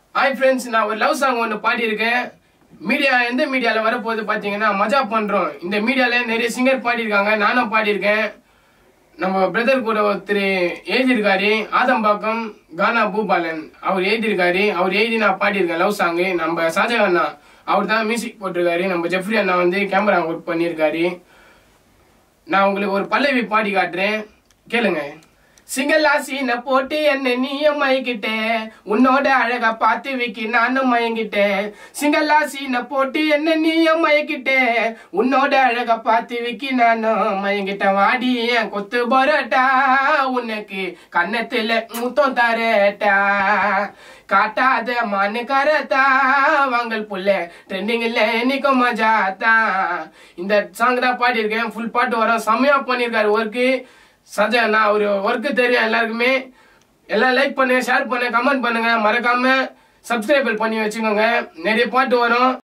hi friends நான் ஒரு love song ஒன்று பாடியிருக்கேன் மீடியா எந்த மீடியாவில் வரப்போகுது பார்த்தீங்கன்னா மஜா பண்ணுறோம் இந்த மீடியாவில் நிறைய சிங்கர் பாடியிருக்காங்க நானும் பாடியிருக்கேன் நம்ம பிரதர் கூட ஒருத்தர் எழுதியிருக்காரு ஆதம்பாக்கம் கானா பூபாலன் அவர் எழுதியிருக்காரு அவர் எழுதி நான் பாடியிருக்கேன் லவ் சாங்கு நம்ம ஷாஜகான் அண்ணா அவர் தான் மியூசிக் போட்டிருக்காரு நம்ம ஜெஃப்ரி அண்ணா வந்து கேமரா ஒர்க் பண்ணியிருக்காரு நான் உங்களுக்கு ஒரு பல்லவி பாடி காட்டுறேன் கேளுங்க சிங்களா சீனை போட்டு என்ன நீயும் மயங்கிட்டேன் உன்னோட அழகா பார்த்து விக்கி நானும் மயங்கிட்டேன் சிங்களா சீனை போட்டு என்ன நீயும் மயங்கிட்டேன் உன்னோட அழகா பார்த்து விக்கி நானும் மயங்கிட்டேன் வாடி என் கொத்து பரோட்டா உனக்கு கன்னத்துல முத்தம் தரட்டா காட்டாத மானு கரத்தா வாங்கல் புள்ள ட்ரெண்டிங்ல நிக்கும் மஜாத்தா இந்த சாங் தான் பாடியிருக்கேன் ஃபுல் பாட்டு வரும் செம்மையா பண்ணியிருக்காரு ஒர்க்கு சஜா நான் அவரு ஒர்க்கு தெரியும் எல்லாருக்குமே எல்லாம் லைக் பண்ணுங்க ஷேர் பண்ணுங்க கமெண்ட் பண்ணுங்க மறக்காம சப்ஸ்கிரைப் பண்ணி வச்சுக்கோங்க நிறைய பாட்டு வரும்